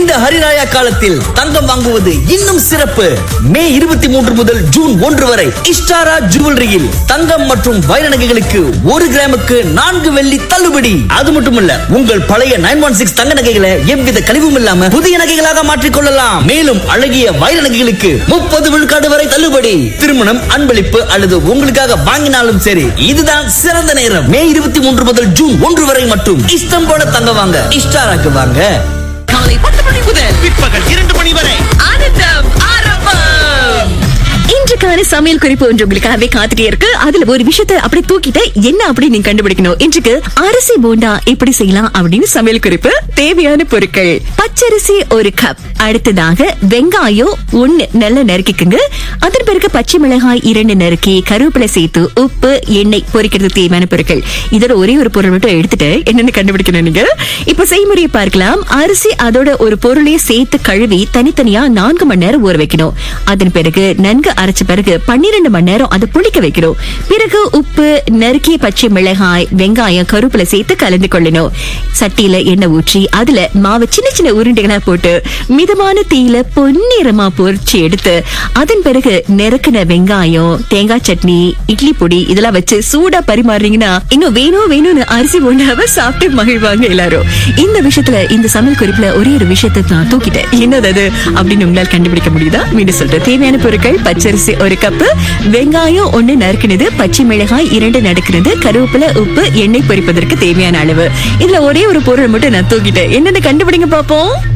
இந்த ஹரிராயா காலத்தில் தங்கம் வாங்குவது இன்னும் சிறப்பு மே இருபத்தி மூன்று முதல் ஜூன் ஒன்று வரை இஷ்டாரா ஜுவல்லரியில் தங்கம் மற்றும் வைர நகைகளுக்கு ஒரு கிராமுக்கு நான்கு வெள்ளி தள்ளுபடி அது மட்டுமல்ல உங்கள் பழைய நைன் ஒன் சிக்ஸ் தங்க நகைகளை எவ்வித கழிவும் இல்லாம புதிய நகைகளாக மாற்றிக் கொள்ளலாம் மேலும் அழகிய வைர நகைகளுக்கு முப்பது விழுக்காடு வரை தள்ளுபடி திருமணம் அன்பளிப்பு அல்லது உங்களுக்காக வாங்கினாலும் சரி இதுதான் சிறந்த நேரம் மே இருபத்தி மூன்று முதல் ஜூன் ஒன்று வரை மட்டும் இஷ்டம் போல தங்க வாங்க இஷ்டாராக்கு வாங்க காலை பத்து மணி முதல் பிற்பகல் இரண்டு மணி வரை ஆனந்தம் ஆரம்பம் இன்றைக்கான சமையல் குறிப்பு ஒன்று உங்களுக்காகவே காத்துட்டே இருக்கு அதுல ஒரு விஷயத்தை அப்படி தூக்கிட்டு என்ன அப்படி நீங்க கண்டுபிடிக்கணும் இன்றைக்கு அரிசி போண்டா எப்படி செய்யலாம் அப்படின்னு சமையல் குறிப்பு தேவையான பொருட்கள் பச்சரிசி ஒரு கப் அடுத்ததாக வெங்காயம் ஒன்னு நல்லா நறுக்கிக்குங்க அதன் பிறகு பச்சை மிளகாய் இரண்டு நறுக்கி கருவேப்பிலை சேர்த்து உப்பு எண்ணெய் பொரிக்கிறதுக்கு தேவையான பொருட்கள் இதோட ஒரே ஒரு பொருள் மட்டும் எடுத்துட்டு என்னன்னு கண்டுபிடிக்கணும் நீங்க இப்ப செய்முறையை பார்க்கலாம் அரிசி அதோட ஒரு பொருளையும் சேர்த்து கழுவி தனித்தனியா நான்கு மணி நேரம் ஊற வைக்கணும் அதன் பிறகு நன்கு அரைச்ச பிறகு பன்னிரண்டு மணி நேரம் அதை புளிக்க வைக்கணும் பிறகு உப்பு நறுக்கிய பச்சை மிளகாய் வெங்காயம் கருவேப்பிலை சேர்த்து கலந்து கொள்ளணும் சட்டியில எண்ணெய் ஊற்றி அதுல மாவு சின்ன சின்ன உருண்டைகளா போட்டு மிதமான தீயில பொன்னிறமா பொரிச்சு எடுத்து அதன் பிறகு நெருக்கின வெங்காயம் தேங்காய் சட்னி இட்லி பொடி இதெல்லாம் வச்சு சூடா பரிமாறுறீங்கன்னா இன்னும் வேணும் வேணும்னு அரிசி போண்டாவை சாப்பிட்டு மகிழ்வாங்க எல்லாரும் இந்த விஷயத்துல இந்த சமையல் குறிப்புல ஒரே ஒரு விஷயத்தை நான் தூக்கிட்டேன் என்னது அது அப்படின்னு உங்களால் கண்டுபிடிக்க முடியுதா மீண்டும் சொல்றேன் தேவையான பொருட்கள் பச்சரிசி ஒரு கப்பு வெங்காயம் ஒண்ணு நறுக்கினது பச்சை மிளகாய் இரண்டு நறுக்கினது கருவேப்பிலை உப்பு எண்ணெய் பொரிப்பதற்கு தேவையான அளவு இதுல ஒரே ஒரு பொருள் மட்டும் நான் தூக்கிட்டேன் என்னன்னு கண்டுபிடிங்க பாப்போம்